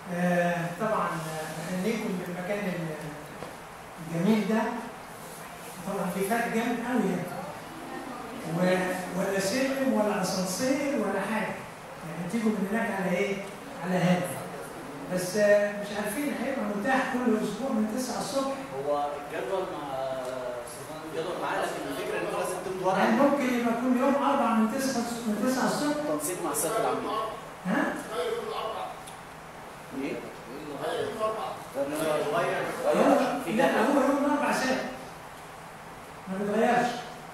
آه، طبعا آه، بهنيكم بالمكان الجميل ده طبعا في فرق جامد قوي يعني و- ولا سلم ولا اسانسير ولا حاجه يعني تيجوا من هناك على ايه؟ على هنا بس آه، مش عارفين هيبقى متاح كل اسبوع من 9 الصبح هو الجدول مع سلطان الجدول معاه لكن الفكره ان هو لازم تمضي يعني ورقه ممكن يبقى كل يوم اربع من 9 من 9 الصبح تنسيق مع السيد العميد ها؟ ايه؟ غير غير هو- في لا جدول هو يوم اربع ساعات ما بيتغيرش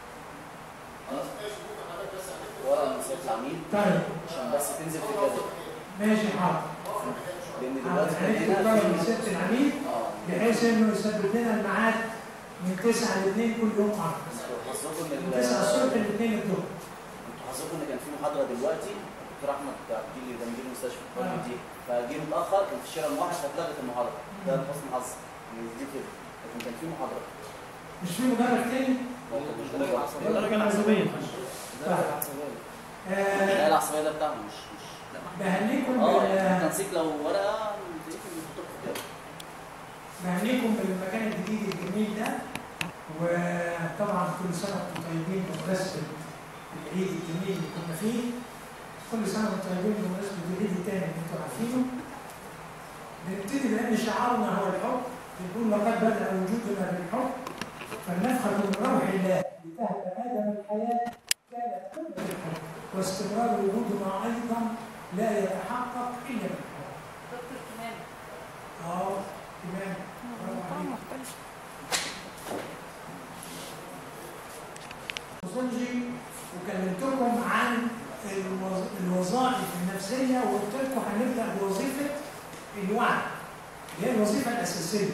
ورقه من السيد العميد طيب عشان بس تنزل في الجدول ماشي حاضر لان حاضر دلوقتي هنكتب هنا طلب في لسياده العميد اه بحيث انه يثبت لنا الميعاد من 9 ل 2 كل يوم اربع حظكم ان من ال- 9 الصبح ل 2 الظهر انتوا حظكم ان كان في محاضره دلوقتي دكتور احمد بتاع اللي ده مدير المستشفى آه. قال دي فجه متاخر كان في الشارع الموحش فاتلغت المحاضره ده حسن حظ يعني دي كده لكن كان في محاضره مش في مدرج تاني؟ هو كان مش درجه عصبيه الدرجة العصبية درجه عصبيه آه، لا العصبيه ده بتاعهم مش مش بهنيكم اه بال- يعني التنسيق لو ورقه تلاقيكم بتحطوا في الجدول بهنيكم بالمكان الجديد الجميل ده وطبعا كل سنه وانتم طيبين بمناسبه العيد الجميل اللي كنا فيه كل سنه وانتم طيبين بمناسبه العيد الثاني اللي انتم عارفينه بنبتدي بان شعارنا هو الحب بنقول لقد بدا وجودنا بالحب فلنفخر من روح الله لتهب ادم الحياه كانت كل بالحب واستمرار وجودنا ايضا لا يتحقق الا بالحب. دكتور كمال اه تمام برافو عليك. مختلف وصلجي وكلمتكم عن الوظ- الوظائف النفسية وقلت لكم هنبدأ بوظيفة الوعي اللي هي الوظيفة الأساسية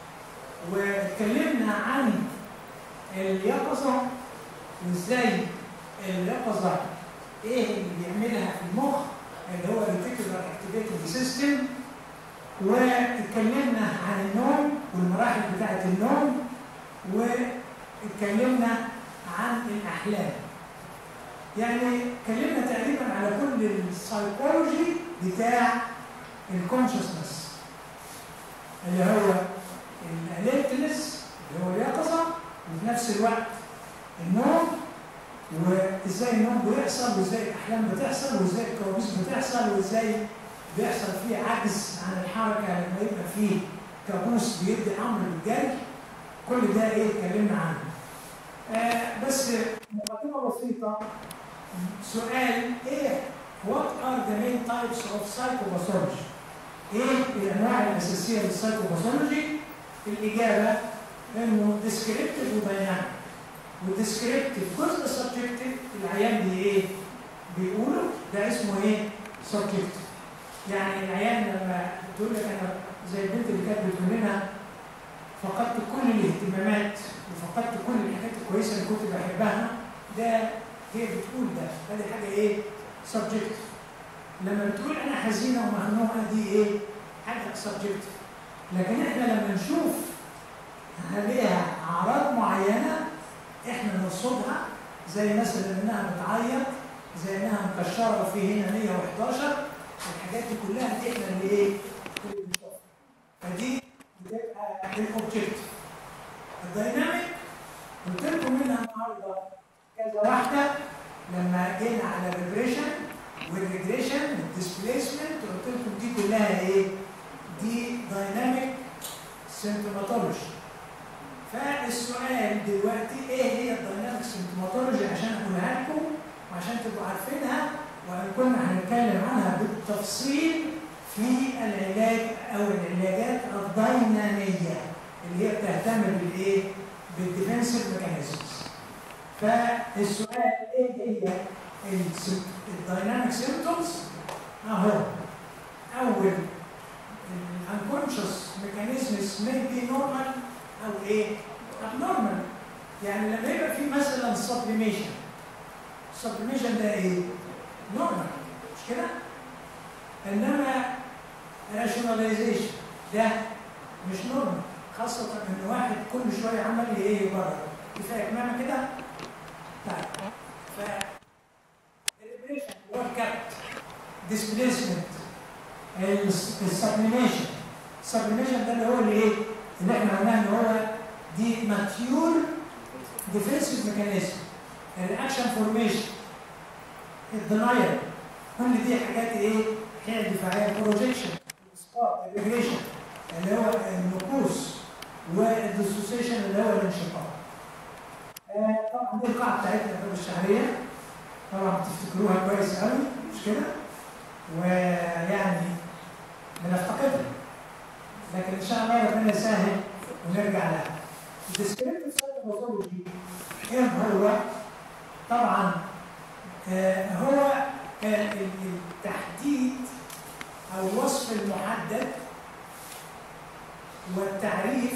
واتكلمنا عن اليقظة وازاي اليقظة ايه اللي بيعملها في المخ اللي هو الريتيكولار اكتيفيتنج سيستم واتكلمنا عن النوم والمراحل بتاعة النوم واتكلمنا عن الأحلام يعني اتكلمنا تقريبا على كل السايكولوجي بتاع الكونشسنس اللي هو الاليرتنس اللي هو اليقظة وفي نفس الوقت النوم وازاي النوم بيحصل وازاي الاحلام بتحصل وازاي الكوابيس بتحصل وازاي بيحصل فيه عجز عن الحركه لما يبقى فيه كابوس بيدي امر بالجري كل ده ايه اتكلمنا عنه آه بس مقدمه بسيطه سؤال ايه what are the main types of psychopathology ايه الانواع الاساسيه للسايكوباثولوجي الاجابه انه descriptive وديناميك والديسكريبتيف جزء سبجكتيف العيان دي ايه بيقولوا ده اسمه ايه سبجكتيف يعني العيان لما بتقول لك انا زي البنت اللي كانت بتقول لنا فقدت كل الاهتمامات وفقدت كل الحاجات الكويسه اللي كنت بحبها ده هي بتقول ده هذه حاجه ايه سبجكتيف لما بتقول انا حزينه ومخنوقه دي ايه حاجه سبجكتيف لكن احنا لما نشوف عليها اعراض معينه احنا نرصدها زي مثلا انها بتعيط زي انها مكشره في هنا 111 الحاجات دي كلها دي احنا اللي ايه؟ اللي بنشوفها. فدي بتبقى الاوبجكتيف. الدايناميك قلت لكم منها النهارده كذا واحده لما جينا على الريجريشن والريجريشن والديسبيسمنت قلت لكم دي كلها ايه؟ دي دايناميك سيمتوماتولوجي فالسؤال دلوقتي ايه هي الدايناميك سيمتوماتولوجي عشان اقولها لكم وعشان تبقوا عارفينها وان كنا هنتكلم عنها بالتفصيل في العلاج او العلاجات الديناميه اللي هي بتهتم بالايه؟ بالديفنسيف ميكانيزمز. فالسؤال ايه هي الدايناميك سيمتومز؟ اهو اول الانكونشس ميكانيزمز may be normal او ايه abnormal يعني لما يبقى في مثلا sublimation sublimation ده ايه normal مش كده انما rationalization ده مش normal خاصة ان واحد كل شوية عمال ايه يبرر كفاية معنى كده طيب ف الابريشن هو الكبت displacement السبليميشن السبليميشن ده اللي هو اللي ايه؟ اللي احنا قلناه ان هو دي ماتيور ديفنسيف ميكانيزم الاكشن فورميشن الدنايل كل دي حاجات ايه؟ حيل دفاعيه بروجيكشن الاسقاط الريجريشن اللي هو النقوص والديسوسيشن اللي هو الانشقاق. آه طبعا دي القاعده بتاعتنا في الشهريه طبعا بتفتكروها كويس قوي مش كده؟ ويعني بنفتقدها لكن ان شاء الله ربنا يسهل ونرجع لها. الديسكريبتيف سايكوباثولوجي ايه هو؟ طبعا آه هو آه التحديد او الوصف المحدد والتعريف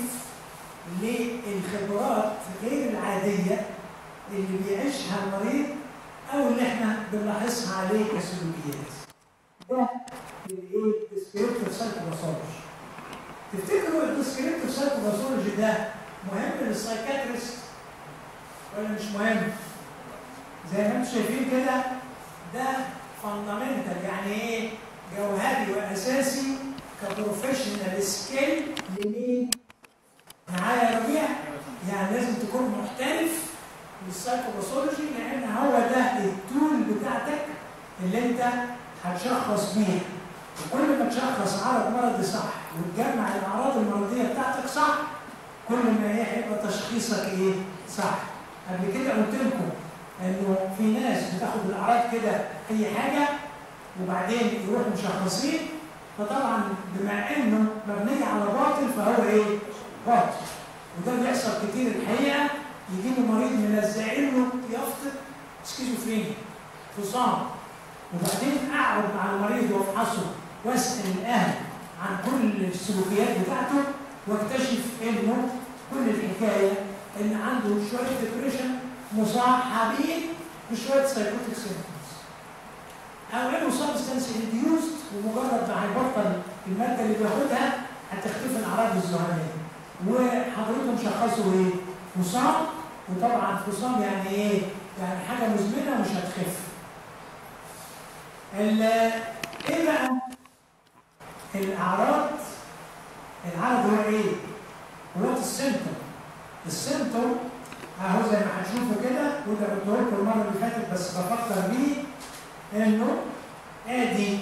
للخبرات غير العاديه اللي بيعيشها المريض او اللي احنا بنلاحظها عليه كسلوكيات. ده الايه؟ ديسكريبتيف سايكوباثولوجي. تفتكروا الديسكريبتيف سايكوباثولوجي ده مهم للسايكاتريست ولا مش مهم؟ زي ما انتم شايفين كده ده فاندامنتال يعني ايه؟ جوهري واساسي كبروفيشنال سكيل لمين؟ معايا يا ربيع؟ يعني لازم تكون محترف بالسايكوباثولوجي لان هو ده التول بتاعتك اللي انت هتشخص بيها وكل ما تشخص عرض مرضي صح وتجمع الاعراض المرضيه بتاعتك صح كل ما ايه هيبقى تشخيصك ايه؟ صح. قبل كده قلت لكم انه في ناس بتاخد الاعراض كده اي حاجه وبعدين يروحوا مشخصين فطبعا بما انه مبني على باطل فهو ايه؟ باطل. وده بيحصل كتير الحقيقه يجي له مريض ملزقين له يافطر سكيزوفرينيا فصام وبعدين اقعد مع المريض وافحصه واسال الاهل عن كل السلوكيات بتاعته واكتشف انه كل الحكايه ان عنده شويه ديبريشن مصاحبين بشويه سايكوتيك سيمبتومز او انه سبستنس انديوست ومجرد ما هيبطل الماده اللي بياخدها هتختفي الاعراض الذهنيه وحضرتهم شخصوا ايه؟ فصام وطبعا فصام يعني ايه؟ يعني حاجه مزمنه ومش هتخف. ايه بقى؟ الاعراض العرض هو ايه؟ هو السيمتوم السيمتوم اهو زي ما هتشوفوا كده وده قلته لكم المره اللي فاتت بس بفكر بيه انه ادي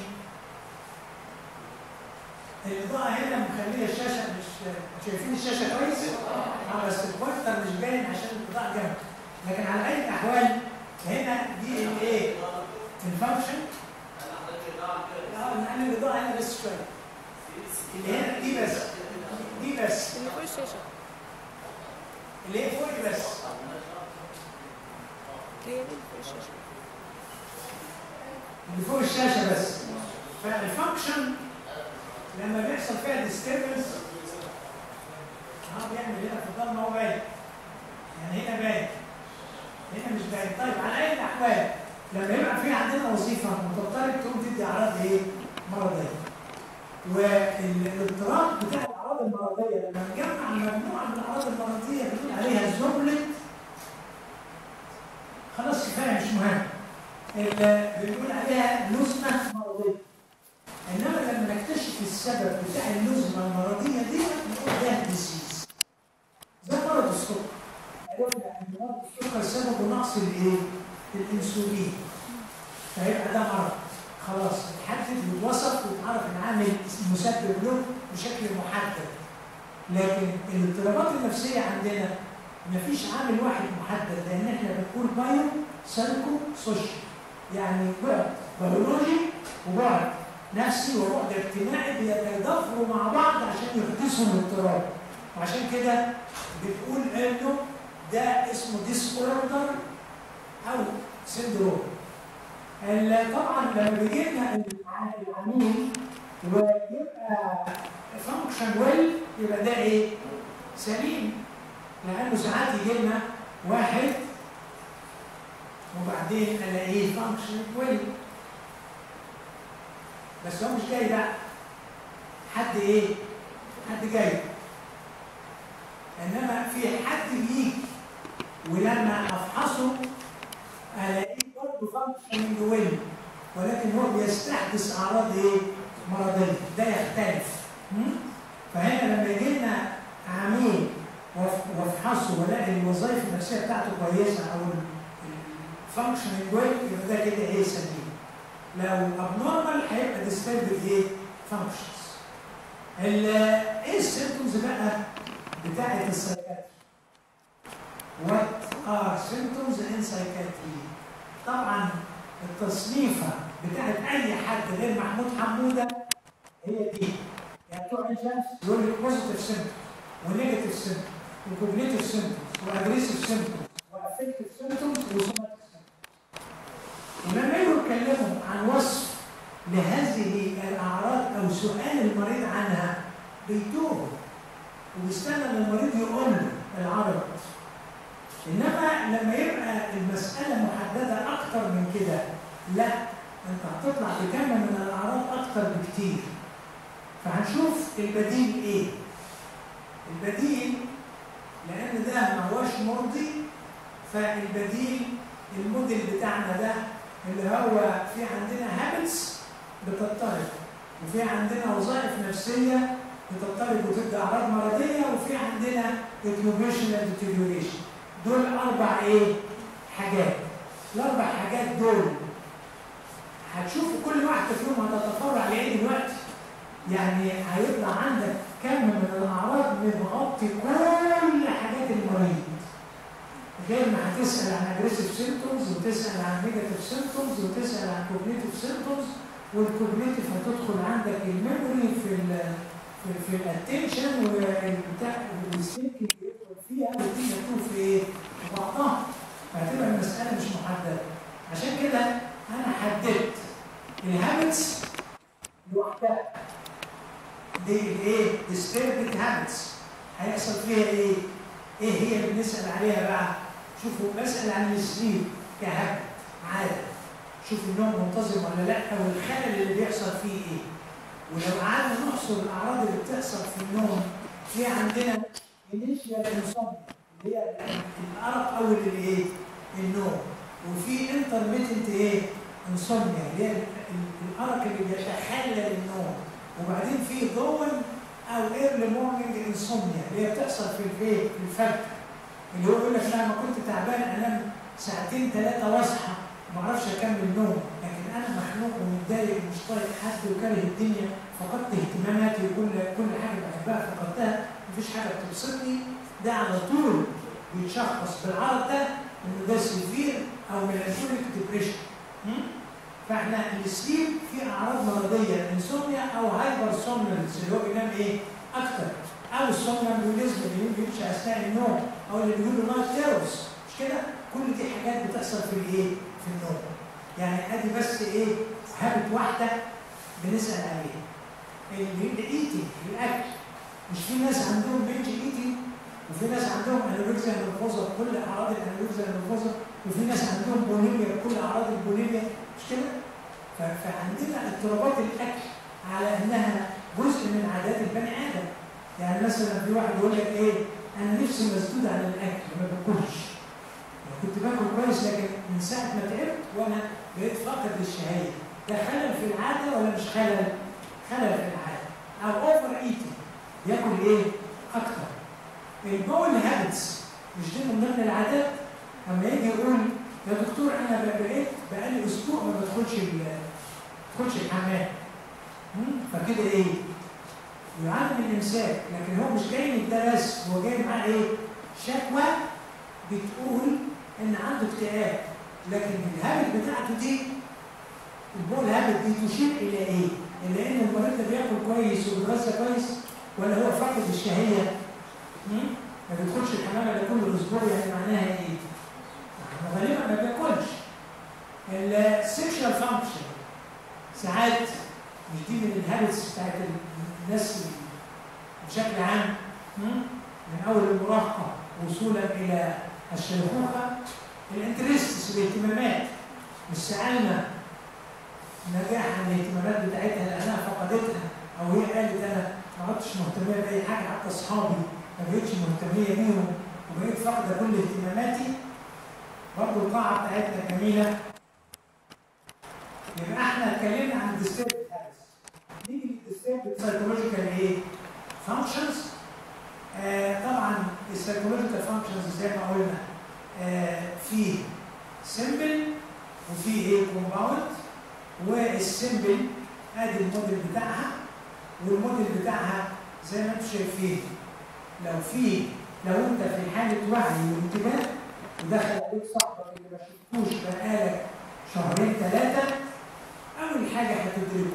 الاضاءه هنا مخليه الشاشه مش شايفين الشاشه كويس؟ اه بس البوستر مش باين عشان الاضاءه جنب لكن على اي الاحوال هنا دي الايه؟ الفانكشن اه نقلل الاضاءه هنا بس شويه اللي هنا دي بس دي بس اللي فوق الشاشة اللي هي فوق دي بس هي دي اللي فوق الشاشة اللي فوق الشاشه بس فالفانكشن لما بيحصل فيها ديستربنس اه بيعمل هنا في الضلمه هو باين يعني هنا باين هنا مش باين طيب على اي الاحوال لما يبقى في عندنا وظيفه متضطر تقوم تدي اعراض ايه؟ مرضيه والاضطراب بتاع الاعراض المرضيه لما نجمع مجموعه من الاعراض المرضيه بنقول عليها زمله خلاص كفايه مش مهم اللي بنقول عليها نزمه مرضيه انما لما نكتشف السبب بتاع النزمه المرضيه دي نقول ده ديسيز زي مرض السكر عرفنا ان مرض السكر سببه نقص الايه؟ الانسولين فيبقى ده مرض خلاص اتحدد واتوصف واتعرف ان عامل مسبب له بشكل محدد لكن الاضطرابات النفسيه عندنا مفيش عامل واحد محدد لان احنا بنقول بايو سايكو سوشيال يعني بعد بيولوجي وبعد نفسي وبعد اجتماعي بيتضافروا مع بعض عشان يحدثوا الاضطراب وعشان كده بتقول انه ده اسمه ديس اوردر او سندروم ال- طبعا لما بيجي لنا الع- العميل ويبقى فانكشن ويل يبقى ده ايه؟ سليم لانه ساعات يجي لنا واحد وبعدين الاقيه فانكشن ويل بس هو مش جاي بقى حد ايه؟ حد جاي انما في حد بيجي ولما افحصه الاقيه برضه فانكشننج ويل ولكن هو بيستحدث اعراض ايه؟ مرضيه ده يختلف م? فهنا لما يجي لنا عميل وأف- وافحصه والاقي الوظائف النفسيه بتاعته كويسه او الفانكشننج ويل يبقى ده كده ايه سليم لو ابنورمال هيبقى ديستربد ايه فانكشنز ايه السيمتومز بقى بتاعت السايكاتري What are symptoms in psychiatry؟ طبعا التصنيفة بتاعت أي حد غير محمود حمودة هي دي يعني بتوع عين شمس يقول لك بوزيتيف سيمتوم ونيجاتيف سيمتوم وكوجنيتيف سيمتوم واجريسيف سيمتوم وافكتيف سيمتوم وسوماتيك سيمتوم ولما يجوا يتكلموا عن وصف لهذه الأعراض أو سؤال المريض عنها بيتوه وبيستنى ان المريض يقول له العرض انما لما يبقى المساله محدده اكتر من كده لا انت هتطلع بكم من الاعراض اكتر بكتير فهنشوف البديل ايه البديل لان ده ما هوش مرضي فالبديل الموديل بتاعنا ده اللي هو في عندنا هابتس بتضطرب وفي عندنا وظائف نفسيه بتضطرب وتبدا اعراض مرضيه وفي عندنا اكيوبيشنال ديتيريوريشن دول اربع ايه حاجات الاربع حاجات دول هتشوفوا كل واحده فيهم هتتفرع لايه دلوقتي يعني هيطلع عندك كم من الاعراض مغطي كل حاجات المريض غير ما هتسال عن اجريسيف سيمتومز وتسال عن نيجاتيف سيمتومز وتسال عن كوجنيتيف سيمتومز والكوجنيتيف هتدخل عندك الميموري في ال في, في الاتنشن والبتاع والسلك اللي بيدخل فيها والدنيا تكون في ايه؟ في بعضها فهتبقى المساله مش محدده عشان كده انا حددت الهابتس لوحدها دي الايه؟ disturbed هابتس هيحصل فيها ايه؟ ايه هي اللي بنسال عليها بقى؟ شوفوا بسال عن السليب كهبت عاده شوف النوم منتظم ولا لا والخلل اللي بيحصل فيه ايه؟ ولو قعدنا نحصر الاعراض اللي بتحصل في النوم في عندنا انيشيال انسومنيا اللي هي الارق اول الايه؟ النوم وفي انترميتنت ايه؟ انسومنيا اللي هي الارق اللي بيتخلل النوم وبعدين في ضوء او ايرلي مورنينج انسومنيا اللي هي بتحصل في الفيه في الفجر اللي هو يقول لك لا ما كنت تعبان انام ساعتين ثلاثه واصحى ما اعرفش اكمل نوم لكن انا مخنوق ومتضايق ومش طايق حد وكاره الدنيا فقدت اهتماماتي وكل كل حاجه بحبها فقدتها مفيش حاجه بتبسطني ده على طول بيتشخص بالعرض ده انه ده سيفير او ميلانكوليك ديبريشن فاحنا السليب فيه اعراض مرضيه انسوميا او هايبر سومنالز اللي هو بينام ايه اكتر او السومناليزم اللي بيمشي اثناء النوم او اللي بيقولوا نايت تيرورز مش كده كل دي حاجات بتحصل في الايه في النوم يعني ادي بس ايه هابت واحده بنسال عليها الايتنج الاكل مش في ناس عندهم بينج ايتنج وفي ناس عندهم انوركسيا نرفوزا كل اعراض الانوركسيا نرفوزا وفي ناس عندهم بوليميا كل اعراض البوليميا مش كده؟ فعندنا اضطرابات الاكل على انها جزء من عادات البني ادم يعني مثلا في واحد يقول لك ايه انا نفسي مسدود على الاكل ما باكلش كنت باكل كويس لكن من ساعه ما تعبت وانا بقيت فاقد للشهيه ده خلل في العاده ولا مش خلل؟ خلل في العاده او اوفر ايتنج بياكل ايه؟ اكتر البول هابتس مش دي من ضمن العادات اما يجي يقول يا دكتور انا بقيت بقالي اسبوع ما بدخلش ما بدخلش الحمام فكده ايه؟ يعاني من الامساك لكن هو مش جاي من ده بس هو جاي معاه ايه؟ شكوى بتقول ان عنده اكتئاب لكن الهابت بتاعته دي البول هابت دي تشير الى ايه؟ الى ان المريض ده بياكل كويس وبيتغذى كويس ولا هو فاقد الشهيه؟ ما بيدخلش الحمام الا كل اسبوع يعني معناها ايه؟ غالبا ما بياكلش السيكشوال فانكشن ساعات مش دي من الهابتس بتاعت الناس بشكل عام من اول المراهقه وصولا الى الشيخوخه الانترستس الاهتمامات والسعاده نجاح الاهتمامات بتاعتها لانها فقدتها او هي قالت انا ما عدتش مهتميه باي حاجه حتى اصحابي ما بقتش مهتميه بيهم وبقيت فاقده كل اهتماماتي برضه القاعه بتاعتنا جميله يبقى احنا اتكلمنا عن الديسترب هابس نيجي psychological ايه؟ functions آه طبعا السايكولوجيكال فانكشنز زي ما قلنا آه فيه سيمبل وفيه ايه كومباوند والسيمبل ادي الموديل بتاعها والموديل بتاعها زي ما انتم شايفين لو في لو انت في حاله وعي وانتباه ودخل عليك صاحبك اللي ما شفتوش بقالك شهرين ثلاثه اول حاجه هتدركه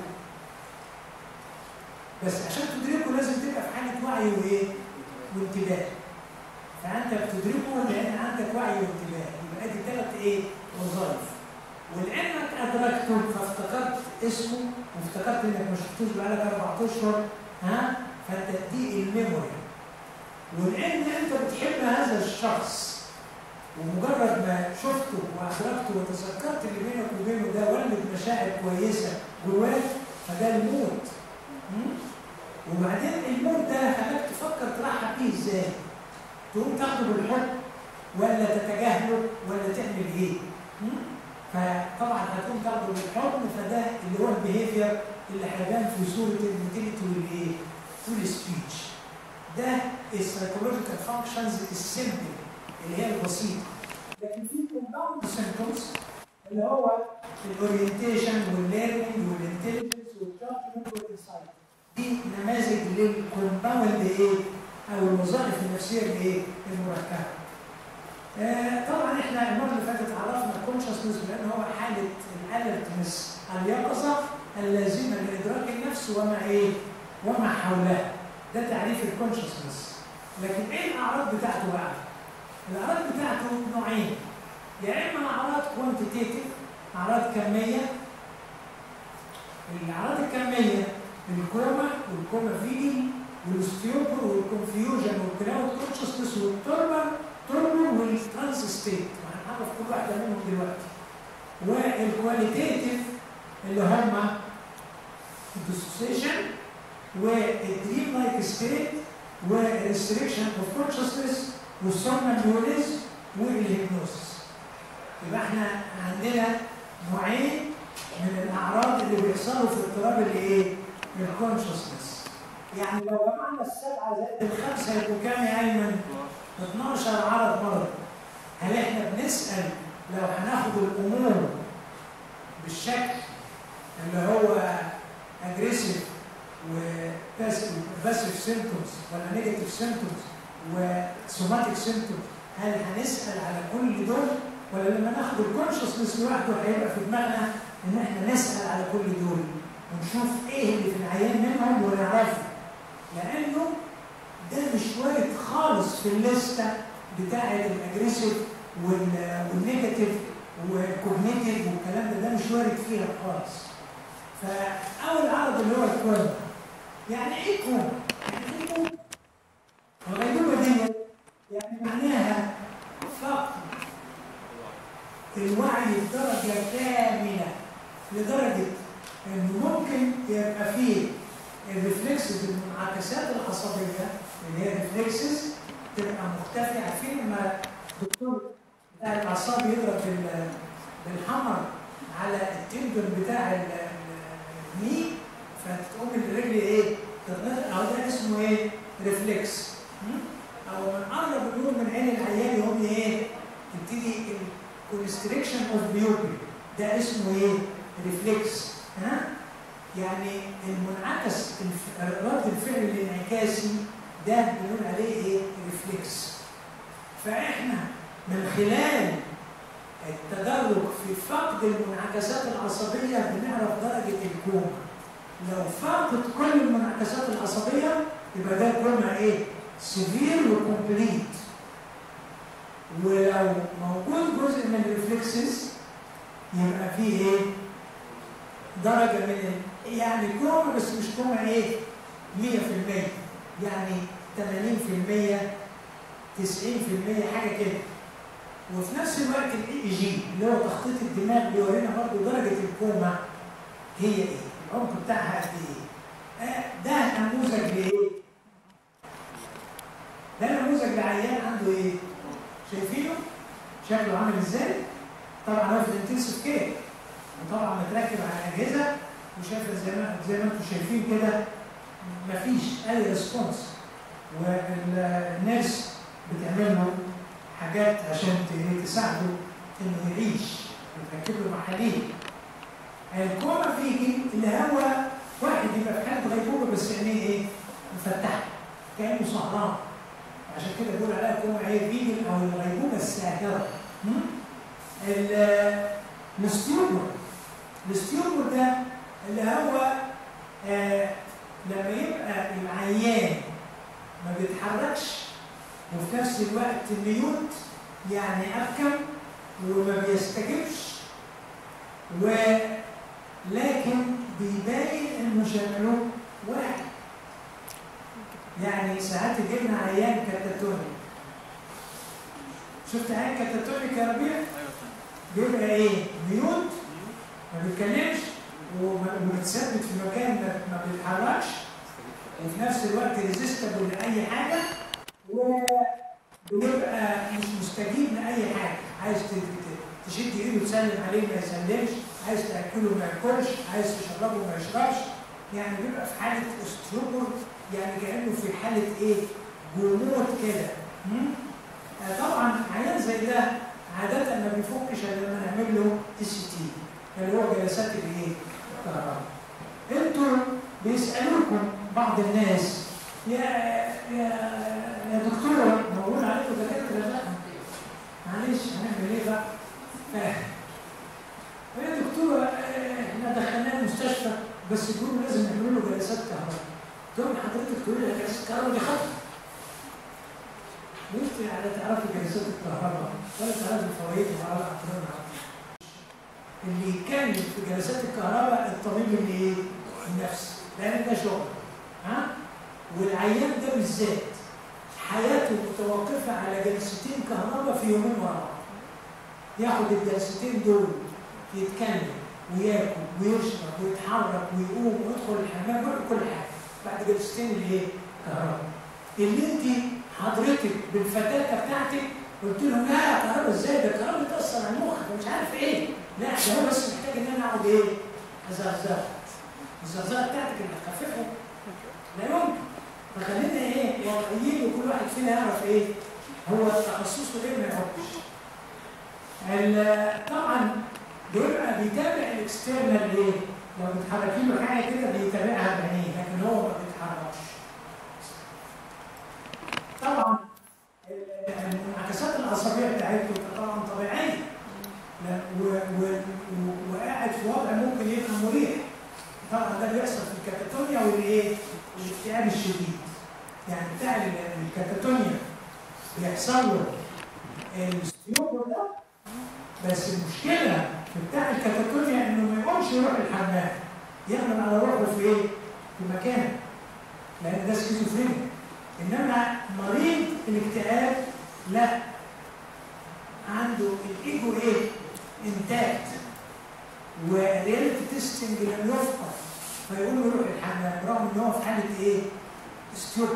بس عشان تدركه لازم تبقى في حاله وعي وايه؟ وانتباه فانت بتدركه لان عندك وعي وانتباه يبقى ادي ثلاث ايه؟ وظائف ولانك ادركته فافتكرت اسمه وافتكرت انك ما شفتوش بقالك اربع اشهر ها فانت دي الميموري ولان انت بتحب هذا الشخص ومجرد ما شفته وادركته وتذكرت اللي بينك وبينه ده ولد مشاعر كويسه جواك فده الموت م? وبعدين الموت ده خلاك تفكر ترحب بيه ازاي؟ تقوم تاخده بالحب ولا تتجاهله ولا تعمل ايه؟ م? فطبعا هتقوم تاخده بالحب فده اللي هو البيهيفير اللي هيبان في صوره الموتيليتي والايه؟ والسبيتش. ده السايكولوجيكال فانكشنز السيمبل اللي هي البسيطه. لكن في كومباوند سيمبتومز اللي هو الاورينتيشن والليرنينج والانتليجنس والجادجمنت والانسايت. دي نماذج للكومباوند ايه؟ او الوظائف النفسيه الايه؟ المركبه. آه طبعا احنا المره اللي فاتت عرفنا الكونشسنس بان هو حاله الالرتنس اليقظه اللازمه لادراك النفس وما ايه؟ وما حولها. ده تعريف الكونشسنس. لكن ايه الاعراض بتاعته بقى؟ الاعراض بتاعته نوعين. يا اما اعراض كوانتيتيف اعراض كميه الاعراض الكميه الكوما والكوما فيدي والستيوبر والكونفيوجن والكلاود كونشسنس والتوربر توربر والترانس ستيت هنعرف كل واحده منهم دلوقتي والكواليتيتيف اللي هم الديسوسيشن والدريم لايك ستيت والريستريكشن اوف كونشسنس والسومنامبوليزم والهيبنوسيس يبقى احنا عندنا نوعين من الاعراض اللي بيحصلوا في اضطراب الايه؟ الكونشسنس يعني لو جمعنا السبعه زائد الخمسه يبقوا كام يا ايمن؟ 12 عرض مرض هل احنا بنسال لو هناخد الامور بالشكل اللي هو اجريسيف وباسيف سيمتومز ولا نيجاتيف سيمتومز وسوماتيك سيمتومز هل هنسال على كل دول ولا لما ناخد الكونشسنس لوحده هيبقى في دماغنا ان احنا نسال على كل دول ونشوف ايه اللي في العيان منهم ونعرفه لانه ده مش وارد خالص في الليسته بتاع الاجريسيف والنيجاتيف والكوجنيتيف والكلام ده ده مش وارد فيها خالص فاول عرض اللي هو الكوما يعني ايه كوما؟ يعني ايه كوما؟ الغيبوبه دي يعني معناها فقد الوعي بدرجه كامله لدرجه انه ممكن يبقى فيه الريفلكسز المنعكسات العصبيه اللي هي الريفلكسز تبقى مختفيه عارفين لما الدكتور بتاع الاعصاب يضرب بالحمر على التندون بتاع الني فتقوم الرجل ايه؟ تتنطق اهو ده اسمه ايه؟ ريفلكس او من قرب النور من عين العيان يقوم ايه؟ تبتدي الكونستريكشن اوف بيوبي ده اسمه ايه؟ ريفلكس ها؟ يعني المنعكس رد الفعل الانعكاسي ده بنقول عليه ايه؟ ريفلكس. فاحنا من خلال التدرج في فقد المنعكسات العصبيه بنعرف درجه الكوما. لو فقد كل المنعكسات العصبيه يبقى ده كوما ايه؟ سيفير وكومبليت. ولو موجود جزء من الريفلكسز يبقى فيه ايه؟ درجه من يعني كوما بس مش كوما ايه؟ 100% يعني 80% 90% حاجه كده وفي نفس الوقت الاي اي جي اللي هو تخطيط الدماغ بيورينا برضه درجه الكوما هي ايه؟ العمق بتاعها قد ايه؟ آه ده نموذج لايه؟ ده نموذج لعيان عنده ايه؟ شايفينه؟ شكله عامل ازاي؟ طبعا هو في الانتنسيف كير وطبعا متركب على اجهزه وشايفه زي ما زي ما انتم شايفين كده مفيش اي ريسبونس والناس بتعمل له حاجات عشان ت- تساعده انه يعيش وتركب له محاليل الكوما فيجي اللي هو واحد يبقى في حاله غيبوبه بس عينيه ايه؟ مفتحه كانه سهران عشان كده بيقول عليها كوما ايه فيجي او الغيبوبه الساهره م? ال- الستيوبر الستيوبر ده اللي هو آه لما يبقى العيان ما بيتحركش وفي نفس الوقت ميوت يعني أبكم وما بيستجبش ولكن بيبين انه شكله واحد يعني ساعات يجيلنا عيان كاتاتوني شفت عيان كاتاتوني يا ربيع؟ بيبقى ايه؟ ميوت ما بيتكلمش وما- ومتثبت في مكان ما- ما بيتحركش وفي نفس الوقت ريزيستبل لاي حاجه وبيبقى مش مستجيب لاي حاجه عايز ت- ت- تشد ايده تسلم عليه ما يسلمش عايز تاكله ما ياكلش عايز تشربه ما يشربش يعني بيبقى في حاله استروبر يعني كانه في حاله ايه جمود كده مم؟ آه طبعا عيان زي ده عاده ما بيفكش الا لما نعمل له اس تي اللي هو جلسات الايه؟ الكهرباء انتوا بيسالوكم بعض الناس يا يا يا دكتوره موجود عليكم دكاتره لا معلش هنعمل ايه بقى؟ ف- يا دكتوره آه، احنا دخلناه المستشفى بس يقولوا لازم نعمل له جلسات كهرباء. قلت لهم حضرتك تقول لي جلسات كهرباء دي خطر. قلت يعني تعرفي جلسات الكهرباء ولا تعرفي فوائدها ولا اضرارها. اللي يتكلم في جلسات الكهرباء الطبيب اللي ايه؟ النفسي لان ده شغل ها؟ والعيان ده بالذات حياته متوقفه على جلستين كهرباء في يومين ورا بعض. ياخد الجلستين دول يتكلم وياكل ويشرب ويتحرك ويقوم ويدخل الحمام ويعمل كل حاجه بعد جلستين اللي ايه؟ كهرباء. اللي انت حضرتك بالفتاكه بتاعتك قلت لهم لا كهرباء ازاي ده الكهرباء بتاثر على المخ ده مش عارف ايه لا ده هو بس محتاج ان انا اقعد ايه؟ ازغزغ الزغزغه بتاعتك اللي هتخففها لا يمكن فخلينا ايه واقعيين وكل واحد فينا يعرف ايه هو تخصصه ايه ما يعرفش ال- طبعا بيبقى بيتابع الاكسترنال ايه لو متحركين له حاجه كده بيتابعها بعينيه لكن هو ما بيتحركش طبعا ال- الانعكاسات العصبيه بتاعته طبعا طبيعيه لا، و- و- و- وقاعد في وضع ممكن يبقى مريح طبعا ده بيحصل في الكاتاتونيا والايه؟ والاكتئاب الشديد يعني بتاع ال- الكاتاتونيا بيحصل له الستيوبر ده بس المشكله في بتاع الكاتاتونيا انه ما يقومش يروح الحمام يعمل على روحه في ايه؟ في مكانه لان ده سكيزوفرينيا انما مريض الاكتئاب لا عنده الايجو ايه؟ انتاكت ورياليتي تيستنج لم يفقد فيقوم يروح الحمام رغم ان هو في حاله ايه؟ ستيوب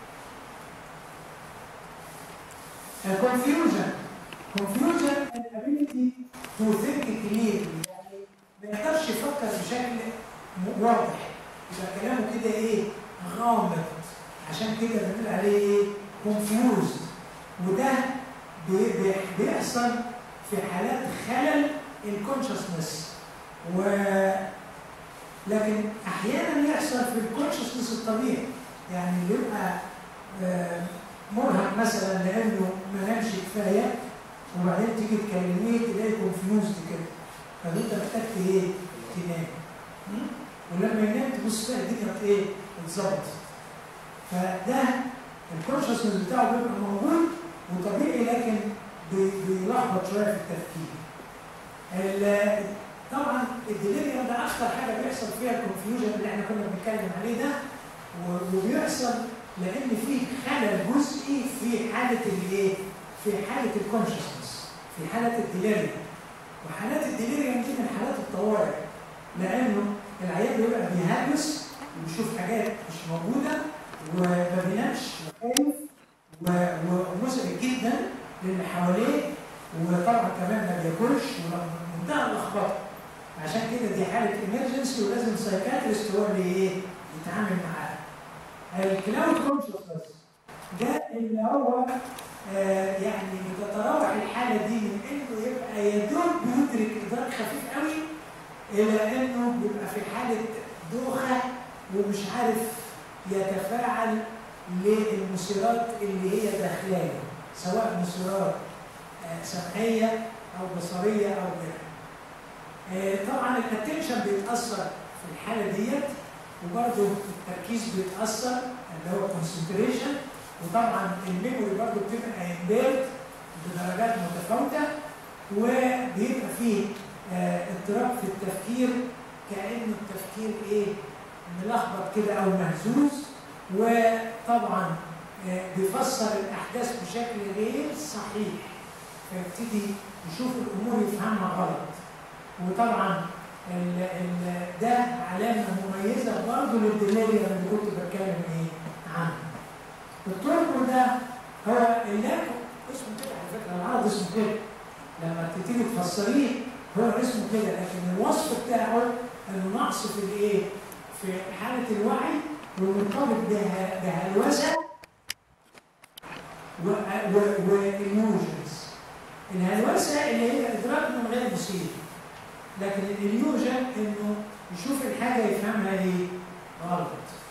confusion confusion and ability to think clearly يعني ما يقدرش يفكر بشكل م- واضح يبقى كلامه كده ايه غامض عشان كده بنقول عليه ايه confused وده بي- بي- بيحصل في حالات خلل الكونشسنس و لكن احيانا يحصل في الكونشسنس الطبيعي يعني بيبقى آه، مرهق مثلا لانه ما نامش كفايه وبعدين تيجي تكلميه تلاقي كونفيوزد كده فانت محتاج ت- ايه؟ تنام م? ولما ينام تبص تلاقي الدنيا بت- ايه؟ اتظبطت فده الكونشسنس بتاعه بيبقى موجود وطبيعي لكن بي- بيلخبط شويه في التفكير. ال- طبعا الديليريوم ده اكثر حاجه بيحصل فيها الكونفيوجن اللي احنا كنا بنتكلم عليه ده و- وبيحصل لان في خلل جزئي في حاله الايه؟ في حاله الكونشسنس في حاله الديليريوم وحالات الديليريوم دي من حالات الطوارئ لانه العيان بيبقى بيهلس وبيشوف حاجات مش موجوده وما بينامش وخايف و- ومزعج جدا للي حواليه وطبعا كمان ما بياكلش ومنتهى اللخبطه عشان كده دي حاله ايمرجنسي ولازم سايكاتريست هو اللي ايه يتعامل معاها الكلاود كونشسنس ده اللي هو آه يعني بتتراوح الحاله دي من انه يبقى يا دوب بيدرك ادراك خفيف قوي الى انه بيبقى في حاله دوخه ومش عارف يتفاعل للمثيرات اللي هي داخليه سواء مثيرات آه سمعيه او بصريه او غيرها. آه طبعا الاتنشن بيتاثر في الحاله ديت وبرضه التركيز بيتاثر اللي هو كونسنتريشن وطبعا الميموري برضه بتبقى امبيرد بدرجات متفاوته وبيبقى فيه آه اضطراب في التفكير كانه التفكير ايه ملخبط كده او مهزوز وطبعا آه بيفسر الاحداث بشكل غير صحيح فيبتدي يشوف الامور يفهمها غلط وطبعا ال ال ده علامه مميزه برضه للديليريا اللي كنت بتكلم ايه عنه. التوربو ده هو اللاكو اسمه كده على فكره العرض اسمه كده لما تبتدي تفسريه هو اسمه كده لكن الوصف بتاعه انه نقص في الايه؟ في حاله الوعي ومرتبط بهلوسه واليوجنز. الهلوسه اللي هي ادراك من غير مثير. لكن الاليوجن انه يشوف الحاجه يفهمها ايه؟ غلط.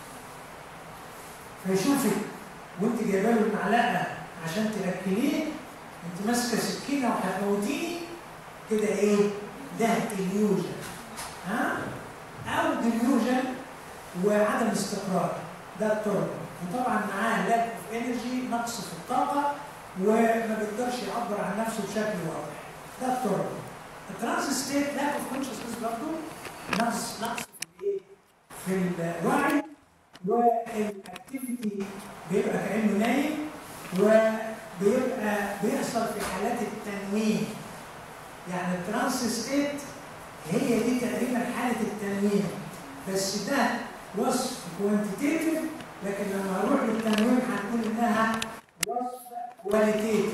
فيشوفك وانت جايبه له المعلقه عشان تاكليه انت ماسكه سكينه وهتموتيني كده ايه؟ ده اليوجن. ها؟ او ديليوجن وعدم استقرار ده التوربو وطبعا معاه لاك اوف انرجي نقص في الطاقه وما بيقدرش يعبر عن نفسه بشكل واضح ده التوربو الترانس ستيت لاك اوف كونشسنس برضه نقص نقص في الايه؟ في الوعي والاكتيفيتي بيبقى كانه نايم وبيبقى بيحصل في حالات التنويم يعني الترانس ستيت هي دي تقريبا حاله التنويم بس ده وصف كوانتيتيف لكن لما اروح للتنويم هنقول انها وصف كواليتيتيف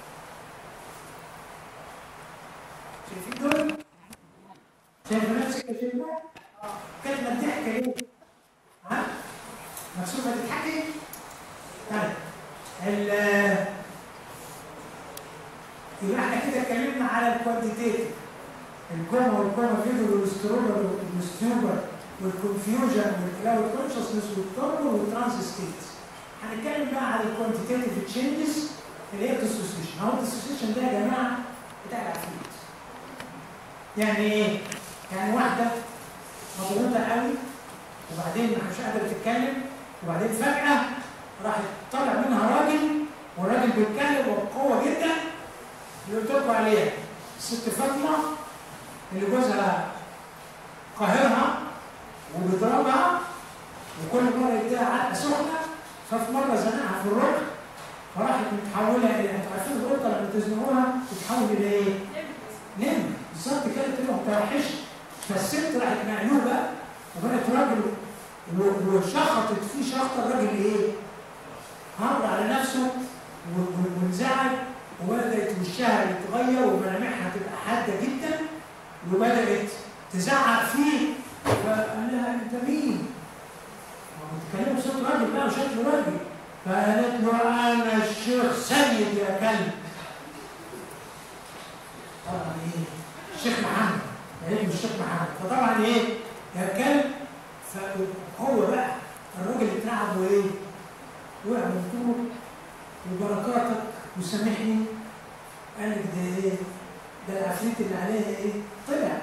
شايفين دول؟ شايف نفسك يا شيخ كلمة ضحك ليه؟ ها؟ مكسوفة تضحكي؟ طيب ال يبقى احنا كده اتكلمنا على الكوانتيتيف الكوما والكوما فيدر والاسترولر والاستيوبر والكونفيوجن والكلاود كونشسنس والتوربو والترانس ستيتس هنتكلم بقى على الكوانتيتيف تشينجز اللي هي الديسوسيشن هو الديسوسيشن ده يا جماعه بتاع العفريت يعني ايه؟ يعني واحده مضغوطه قوي وبعدين مش قادره تتكلم وبعدين فجاه راح طالع منها راجل والراجل بيتكلم وبقوه جدا اللي قلت لكم عليها الست فاطمه اللي جوزها قاهرها وبيضربها وكل مره يديها علقه سخنه ففي مره زنقها في الركن فراحت متحوله الى انتوا عارفين القطه لما تزنقوها تتحول الى ايه؟ نمر بالظبط كده تبقى متوحشه فالست راحت مقلوبه وبقت راجل وشخطت فيه شخطه الراجل ايه؟ هرب على نفسه وانزعج وبدات وشها يتغير وملامحها تبقى حاده جدا وبدات تزعق فيه فقال لها انت مين؟ بتتكلم بصوت راجل بقى وشكله راجل فقالت له انا الشيخ سيد يا كلب طبعا ايه؟ الشيخ محمد قالت له الشيخ محمد فطبعا ايه؟ يا كلب فهو بقى الراجل اترعب وايه؟ وقع من طول وبركاتك وسامحني قال لك ده ايه؟ ده العفريت اللي عليها ايه؟ طلع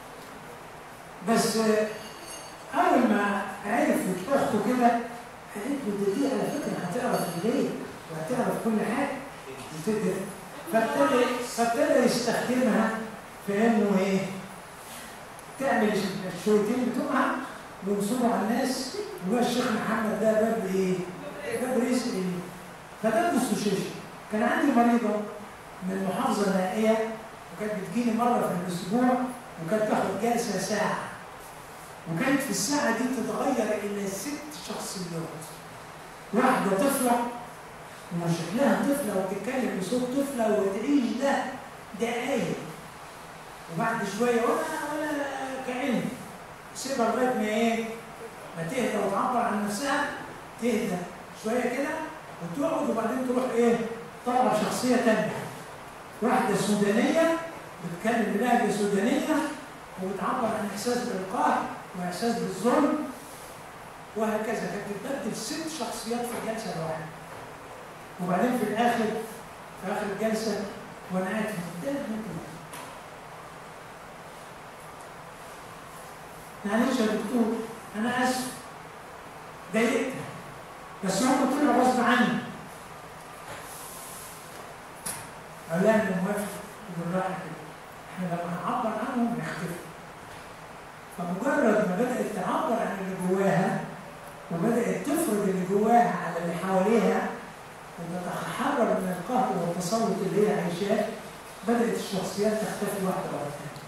بس اول ما عرفت اخته كده قالت له ده دي على فكره هتعرف الليل وهتعرف كل حاجه فابتدى فابتدى يستخدمها في انه ايه؟ تعمل الشويتين بتوعها وينصبوا على الناس وبقى الشيخ محمد ده باب ايه؟ باب رزق ايه؟ فده الديسوشيشن كان عندي مريضه من محافظه نائيه وكانت بتجيني مره في الاسبوع وكانت تاخد جلسه ساعه وكانت في الساعه دي تتغير الى ست شخصيات واحده طفله وشكلها طفله وتتكلم بصوت طفله وتعيش ده دقايق وبعد شويه ولا ولا كأن سيبها لغايه ما ايه؟ ما تهدى وتعبر عن نفسها تهدى شويه كده وتقعد وبعدين تروح ايه طالعه شخصيه تانيه واحده سودانيه بتتكلم بلهجه سودانيه وبتعبر عن احساس بالقهر واحساس بالظلم وهكذا كانت بتبدل ست شخصيات في الجلسه الواحده وبعدين في الاخر في اخر الجلسه وانا قاعد في منتهى الهدوء معلش يا دكتور انا اسف ضايقتك بس هم طلعوا غصب عني قال لها انا موافق بالراحه كده احنا لما نعبر عنهم نختفي فمجرد ما بدات تعبر عن اللي جواها وبدات تفرض اللي جواها على اللي حواليها وتتحرر من القهر والتسلط اللي هي عايشاه بدات الشخصيات تختفي واحده ورا الثانيه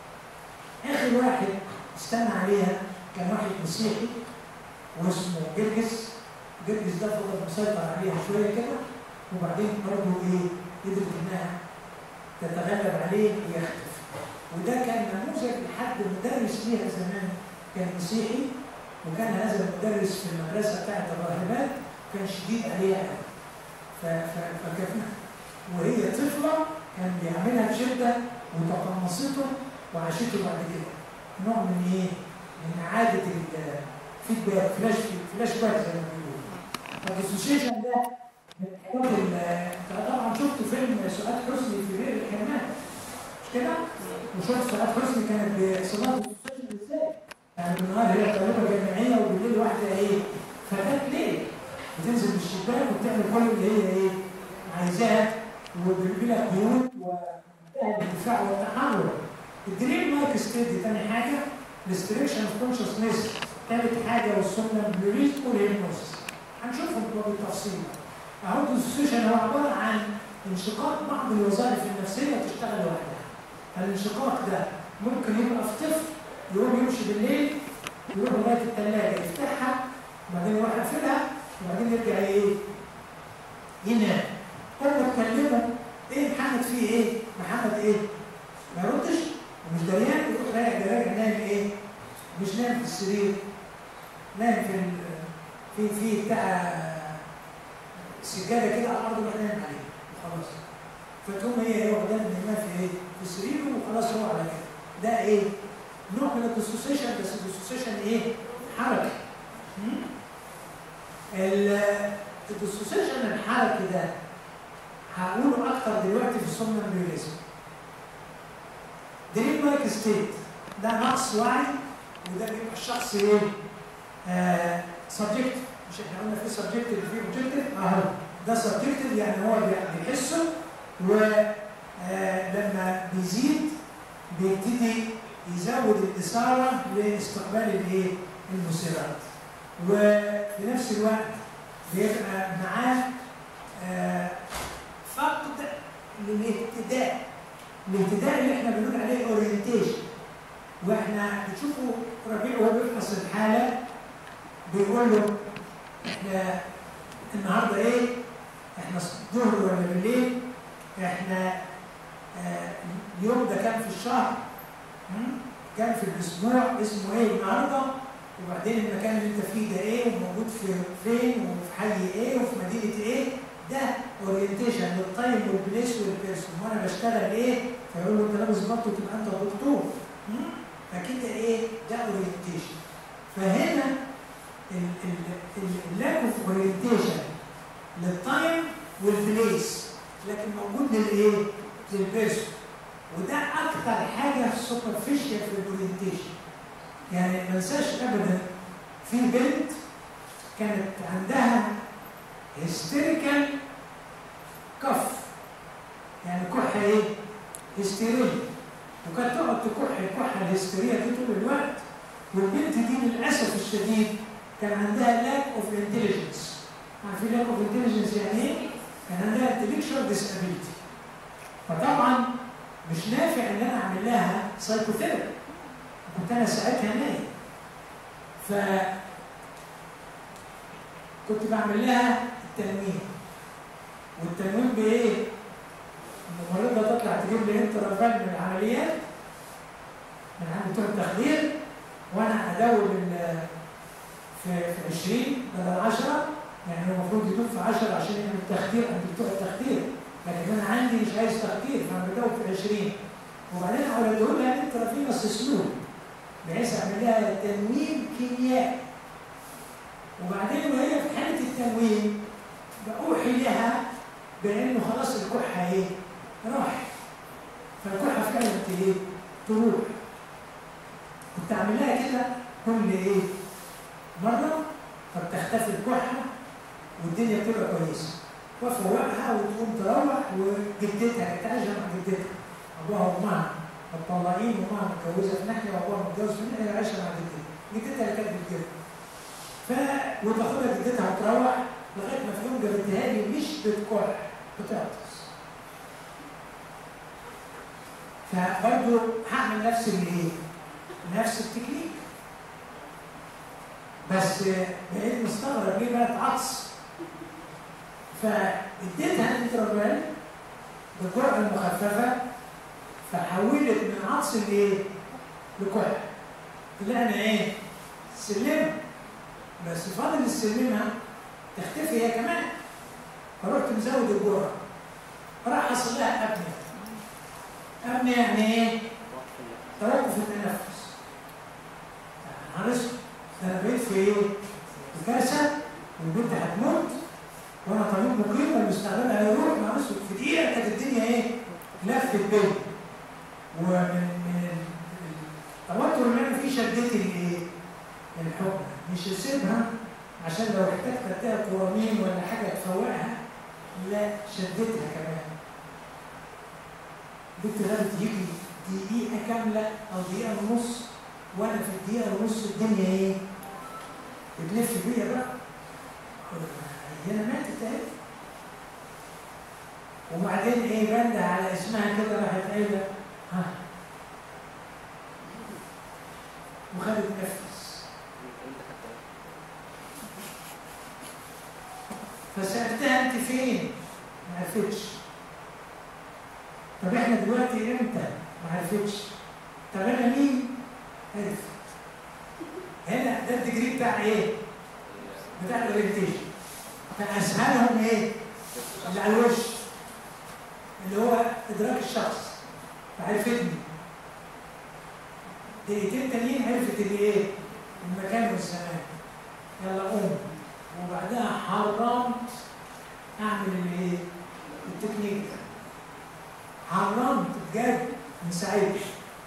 اخر واحد استنى عليها كان واحد مسيحي واسمه جرجس جرجس ده فضل مسيطر عليها شويه كده وبعدين برضه ايه قدرت انها تتغلب عليه ويختفي وده كان نموذج لحد مدرس ليها زمان كان مسيحي وكان هذا المدرس في المدرسه بتاعت الراهبات كان شديد عليها قوي فكان وهي طفله كان بيعملها بشده وتقمصته وعاشته بعد كده نوع من ايه؟ من اعاده الفيدباك فلاش فلاش باك زي ما بيقولوا فالديسوسيشن ده من الحاجات طبعا شفت فيلم سعاد حسني في بئر الحرمان مش كده؟ وشفت سعاد حسني كانت بصناعه الديسوسيشن ازاي؟ يعني بالنهار هي طالبه جامعيه وبالليل واحده ايه؟ فتاه ليه؟ بتنزل من الشباك وبتعمل كل اللي هي ايه؟ عايزاه وبلا قيود ومنتهى الدفاع والتحرر الدريم لايك ستيت دي تاني حاجه ريستريكشن اوف كونشسنس تالت حاجه والسومنامبوليزم والهيبنوسيس هنشوفهم بالتفصيل اهو الديسوسيشن هو عباره عن انشقاق بعض الوظائف النفسيه تشتغل لوحدها الانشقاق ده ممكن يبقى في طفل يقوم يمشي بالليل يروح لغايه الثلاجه يفتحها وبعدين يروح قافلها وبعدين يرجع ايه؟ ينام هم تكلموا ايه محمد فيه ايه؟ محمد ايه؟ ما يردش ومش دريان يروح راجع راجع نايم ايه؟ مش نايم في السرير نايم في في في بتاع سجاده كده على الارض يروح نايم عليها وخلاص فتقوم هي ايه واخداها نايمه في ايه؟ في السرير وخلاص هو على كده ده ايه؟ نوع من الديسوسيشن بس الديسوسيشن ايه؟ حركه الديسوسيشن الحركي ده هقوله اكتر دلوقتي في السومنامبوليزم دريم لايك ستيت ده نقص وعي وده بيبقى الشخص ايه؟ آه سبجكت مش احنا قلنا في سبجكت اللي فيه اوبجكتيف اهو ده سبجكتيف يعني هو بيحسه ولما بيزيد بيبتدي يزود الاثاره لاستقبال الايه؟ المثيرات وفي نفس الوقت بيبقى معاه آه فقد للاهتداء الاهتداء اللي احنا بنقول عليه اورينتيشن واحنا بتشوفوا ربيع وهو بيفحص الحاله بيقول له احنا النهارده ايه؟ احنا الظهر ولا بالليل؟ احنا آه اليوم ده كام في الشهر؟ كام في الاسبوع؟ اسمه ايه النهارده؟ وبعدين المكان اللي انت فيه ده ايه وموجود في فين وفي حي ايه وفي مدينه ايه ده اورينتيشن للتايم والبليس والبيرسون وانا بشتغل ايه فيقول له انت لابس بط تبقى انت دكتور فكده ايه ده اورينتيشن فهنا اللاك اوف اورينتيشن للتايم والبليس لكن موجود للايه؟ للبيرسون وده اكتر حاجه سوبرفيشال في الاورينتيشن يعني ما انساش ابدا في بنت كانت عندها هيستيريكال كف يعني كحه ايه؟ هستيريه وكانت تقعد تكح الكحه الهستيريه دي طول الوقت والبنت دي للاسف الشديد كان عندها لاك اوف انتليجنس عارفين لاك اوف انتليجنس يعني ايه؟ كان عندها انتلكشوال ديسابيلتي فطبعا مش نافع ان انا اعمل لها سايكوثيرابي كنت انا ساعتها نايم ف كنت بعمل لها التنويم والتنويم بايه؟ الممرضه تطلع تجيب لي انت رفال من العمليات من عند بتوع التخدير وانا ادور في في 20 بدل 10 يعني هو المفروض يدوب في 10 عشان يعمل تخدير عند بتوع التخدير لكن انا عندي مش عايز تخدير فانا بدوب في 20 وبعدين اولده لها انترافينوس سلول بحيث اعمل لها تنويم كيميائي وبعدين وهي في حاله التنويم بأوحي لها بانه خلاص الكحه ايه؟ راح فالكحه في كلمه ايه؟ تروح كنت اعمل لها كده كل ايه؟ مره فبتختفي الكحه والدنيا بتبقى كويسه وافوقها وتقوم تروح وجدتها كانت عايشه مع جدتها ابوها وامها مطلقين وامها متجوزه في ناحيه وابوها متجوز في ناحيه عايشه مع جدتها جدتها اللي كانت بتجيبها ف وتاخدها جدتها وتروح لغايه ما في يوم جابتها لي مش بتكح بتعطس فبرضه هعمل نفس الايه؟ نفس التكنيك بس بقيت مستغرب ليه بقت عطس فاديتها انترفال بالجرعه المخففه فحولت من عطس لايه؟ لكحل طلعنا ايه؟ سلمه بس فاضل السلمه تختفي هي كمان فرحت مزود الجرعه راح حصل لها ابنيه ابنيه يعني ايه؟ توقف التنفس معلش ده انا بقيت في ايه؟ في كارثه والبنت هتموت وانا طبيب مقيم والمستقبل هيروح معلش في دقيقه كانت الدنيا ايه؟ لفت بيا ومن من التوتر اللي انا فيه شدت الايه؟ الحكم مش اسيبها عشان لو احتجت اديها قوانين ولا حاجه تفوقها لا شدتها كمان البنت غابت يجي دقيقه كامله او دقيقه ونص وانا في الدقيقه ونص الدنيا ايه؟ بتلف بيا بقى هي انا ماتت اهي وبعدين ايه بنده على اسمها كده راحت قايله ها وخدت نفس فسالتها انت فين؟ ما عرفتش طب احنا دلوقتي امتى؟ ما عرفتش طب انا مين؟ عرفت هنا ده الديجري بتاع ايه؟ بتاع الاورينتيشن فاسهلهم ايه؟ اللي على الوش اللي هو ادراك الشخص فعرفتني دقيقتين تانيين عرفت اللي ايه؟ المكان والزمان يلا قوم وبعدها حرمت اعمل الايه؟ التكنيك ده حرمت بجد من ساعتها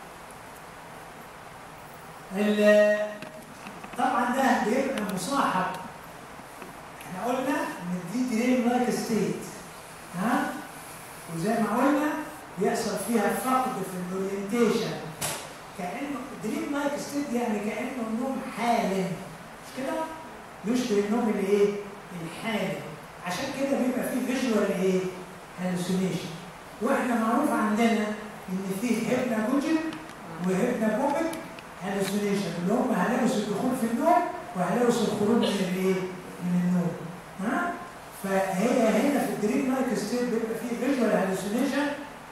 طبعا ده بيبقى مصاحب احنا قلنا ان دي دريم لايك ستيت ها وزي ما قلنا بيحصل فيها فقد في الاورينتيشن كانه دريم لايك ستيت يعني كانه النوم حالم مش كده؟ يشبه النوم الايه؟ الحالم عشان كده بيبقى فيه فيجوال ايه؟ هالوسينيشن واحنا معروف عندنا ان فيه هيبناجوجين وهيبناجوميك هالوسينيشن اللي هم هلاوس الدخول في النوم وهلاوس الخروج من الايه؟ من النوم ها؟ فهي هنا في الدريم لايك ستيت بيبقى فيه فيجوال هالوسينيشن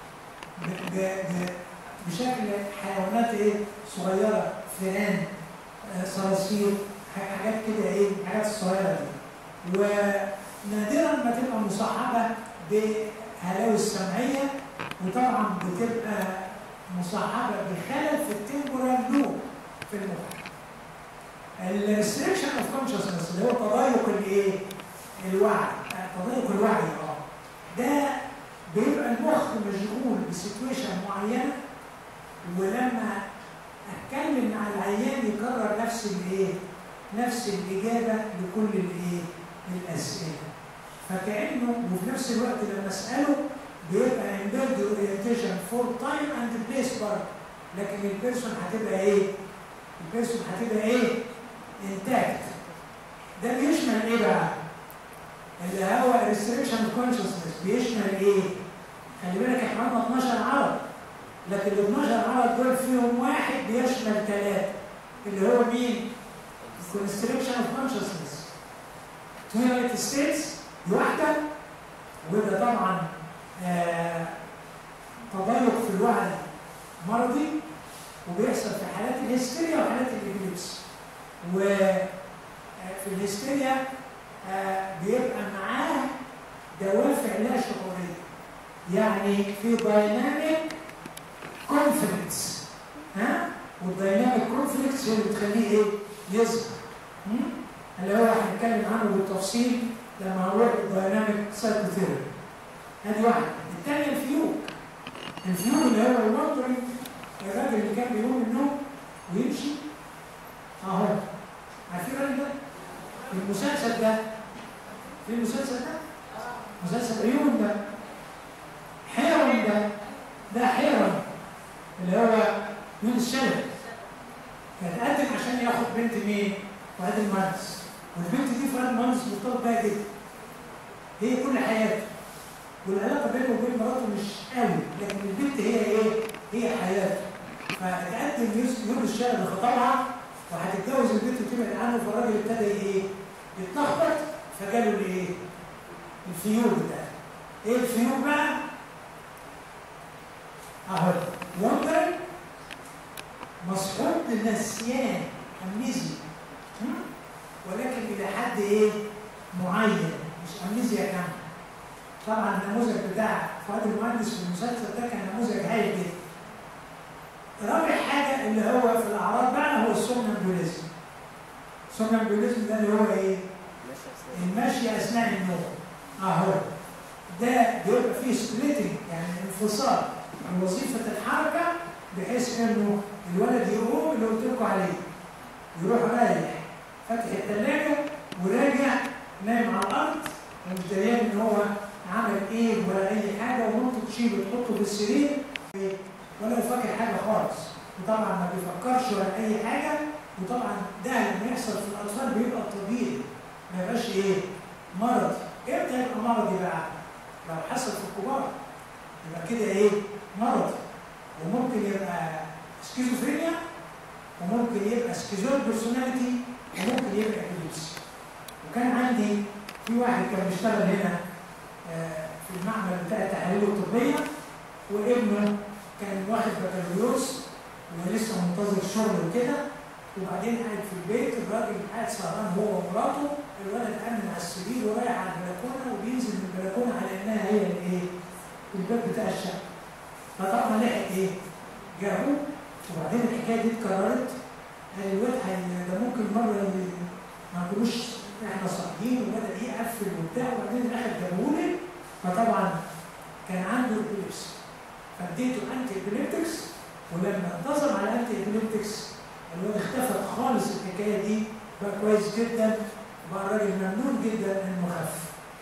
بشكل حيوانات ايه؟ صغيره فئران آه، صراصير حاجات كده ايه؟ الحاجات الصغيره دي ونادرا ما تبقى مصاحبه بهلاوس سمعيه وطبعا بتبقى مصاحبه بخلل في التمبورال لوب في المخ. الريستريكشن اوف كونشسنس اللي هو تضايق الايه؟ الوعي، تضايق الوعي اه. ده بيبقى المخ مشغول بسيتويشن معينه ولما اتكلم مع العيان يكرر نفس الايه؟ نفس الاجابه لكل الايه؟ الاسئله. فكانه وفي نفس الوقت لما اساله بيبقى امبيرد اورينتيشن فور تايم اند بليس برضه لكن البيرسون هتبقى ايه؟ البيرسون هتبقى ايه؟ انتاكت ده بيشمل ايه بقى؟ اللي هو ريستريكشن اوف كونشسنس بيشمل ايه؟ خلي بالك احنا عندنا 12 عرض لكن ال 12 عرض دول فيهم واحد بيشمل ثلاثه اللي هو مين؟ constriction of consciousness twilight states دي واحده وده طبعا آه تضيق في الوعي مرضي وبيحصل في حالات الهستيريا وحالات الابليبس و آه، في الهستيريا آه، بيبقى معاه دوافع لا شعوريه يعني في دايناميك كونفليكتس ها والدايناميك كونفليكتس هي اللي بتخليه ايه؟ يظهر مم؟ اللي هو هنتكلم عنه بالتفصيل لما هنروح الدايناميك سايكوثيرابي ادي واحده الثانيه الفيوك الفيوك اللي هو الوندرنج الراجل اللي كان بيقوم من النوم ويمشي اهو عارفين الراجل ده؟ في المسلسل ده في المسلسل ده؟ مسلسل عيون ده حيرم ده ده حيرم اللي هو يونس شلبي كان قدم عشان ياخد بنت مين؟ فؤاد المهندس والبنت دي فؤاد المهندس مرتبط بيها جدا هي كل حياته والعلاقه بينه وبين مراته مش قوي لكن البنت هي ايه؟ هي حياته فاتقدم يوسف يونس شلبي خطبها وهتتجوز البنت وتبعد عنه فالراجل ابتدى ايه؟ يتلخبط فجاله الايه؟ الفيور ده ايه الفيور بقى؟ اهو وندر مصحوب بالنسيان امنيزيا ولكن الى حد ايه؟ معين مش امنيزيا كامله طبعا النموذج بتاع فؤاد المهندس في المسلسل ده كان نموذج هايل جدا رابع حاجه اللي هو في الاعراض بقى هو السومنامبوليزم السومنامبوليزم ده اللي هو ايه؟ المشي اثناء النوم اهو ده بيبقى فيه سبليتنج يعني انفصال عن وظيفه الحركه بحيث انه الولد يقوم اللي قلت لكم عليه يروح رايح فاتح الثلاجه وراجع نايم على الارض ومش دريان ان هو عمل ايه ولا اي حاجه وممكن تشيله تحطه في السرير ولا فاكر حاجه خالص وطبعا ما بيفكرش ولا اي حاجه وطبعا ده لما يحصل في الاطفال بيبقى طبيعي ما يبقاش ايه مرض امتى يبقى مرضي بقى لو حصل في الكبار يبقى كده ايه مرض وممكن يبقى سكيزوفرينيا وممكن يبقى سكيزويد بيرسوناليتي وممكن يبقى ابيليبسي وكان عندي في واحد كان بيشتغل هنا آه، في المعمل بتاع التحاليل الطبيه وابنه كان واخد بكالوريوس ولسه منتظر شغل وكده وبعدين قاعد في البيت الراجل قاعد سهران هو ومراته الولد قام من على السرير ورايح على البلكونه وبينزل من البلكونه على انها هي الايه؟ الباب بتاع الشقه. فطبعا لحق ايه؟ جابوه وبعدين الحكايه دي اتكررت قال الواد هي- ده ممكن مره ي- ما كانوش احنا صاحيين وبدا يقفل وبتاع وبعدين الاخر جابوه فطبعا كان عنده ابيليبسي فاديته انتي ابيليبتكس ولما انتظم على انتي ابيليبتكس الواد اختفت خالص الحكايه دي بقى كويس جدا بقى الراجل ممنون جدا انه خف.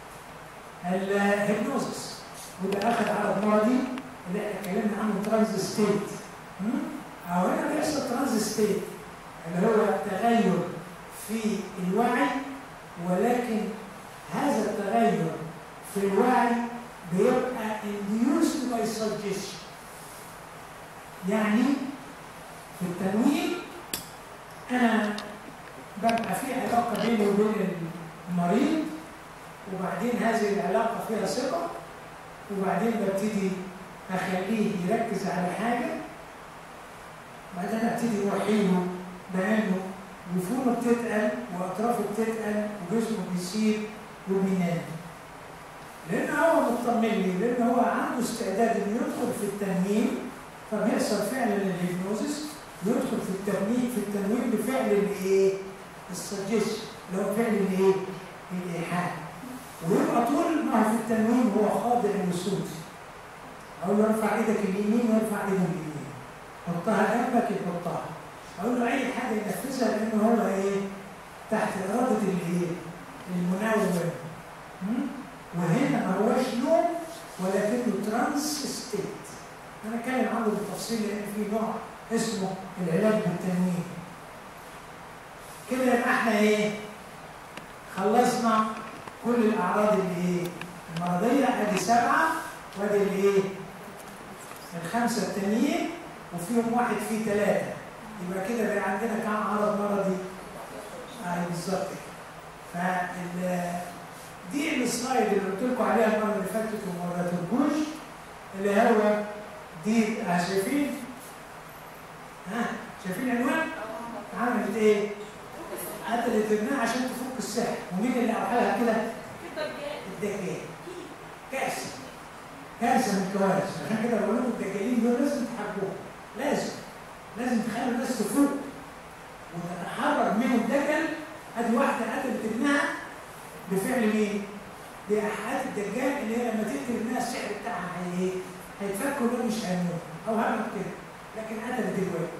الهيبنوزس وده اخذ عرض مرضي اللي احنا اتكلمنا عنه ترانز ستيت. او هنا بيحصل ترانز ستيت اللي هو تغير في الوعي ولكن هذا التغير في الوعي بيبقى induced by suggestion. يعني في التنويم انا ببقى في علاقه بيني وبين المريض وبعدين هذه العلاقه فيها ثقه وبعدين ببتدي اخليه يركز على حاجه بعدين ابتدي اوحيله بانه جفونه بتتقل واطرافه بتتقل وجسمه بيسير وبينام لان هو مطمن لي لان هو عنده استعداد انه يدخل في التنويم فبيحصل فعلا الهيبنوزس يدخل في التنويم في التنويم بفعل الايه؟ السجيشن اللي هو فعل الايه؟ الايحاء ويبقى طول ما هو في التنويم هو خاضع للصوت اقول له ارفع ايدك اليمين وارفع ايدك اليمين حطها جنبك يحطها اقول له اي حاجه ينفذها لان هو ايه؟ تحت اراده الايه؟ المنوم م? وهنا ما هوش نوم ولكنه ترانس ستيت انا اتكلم عنه بالتفصيل لان في نوع اسمه العلاج بالتنويم كده يبقى احنا ايه خلصنا كل الاعراض اللي ايه المرضيه ادي سبعه وادي الايه الخمسه التانيين وفيهم واحد فيه ثلاثه يبقى كده بقى عندنا كام عرض مرضي ايوه بالظبط كده فال دي السلايد اللي قلت لكم عليها المره اللي فاتت وما رتبوش اللي هو دي اه شايفين؟ ها شايفين العنوان؟ عملت ايه؟ قتلت ابنها عشان تفك السحر ومين اللي اوحى لها كده؟ الدجال كارثه كارثه من الكوارث عشان كده بقول لكم الدجالين دول لازم تحاربوهم لازم لازم تخلوا الناس تفوق وتتحرر من الدجل ادي واحده قتلت ابنها بفعل مين؟ بإيحاءات الدجال اللي هي لما تقتل ابنها السحر بتاعها هي ايه؟ هيتفكوا دول مش هيموت او همت كده لكن قتلت الواد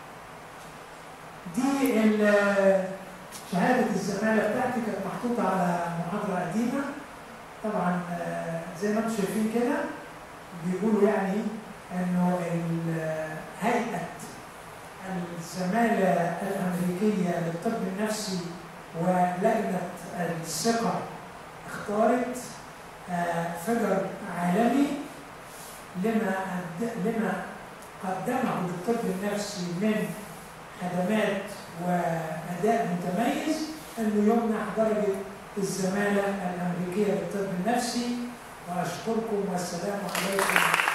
دي ال- شهادة الزمالة بتاعتي كانت محطوطة على محاضرة قديمة طبعا آه، زي ما انتم شايفين كده بيقولوا يعني انه ال- هيئة الزمالة الأمريكية للطب النفسي ولجنة الثقة اختارت آه، فجر عالمي لما قد- لما قدمه للطب النفسي من خدمات وأداء متميز أنه يمنح درجة الزمالة الأمريكية للطب النفسي وأشكركم والسلام عليكم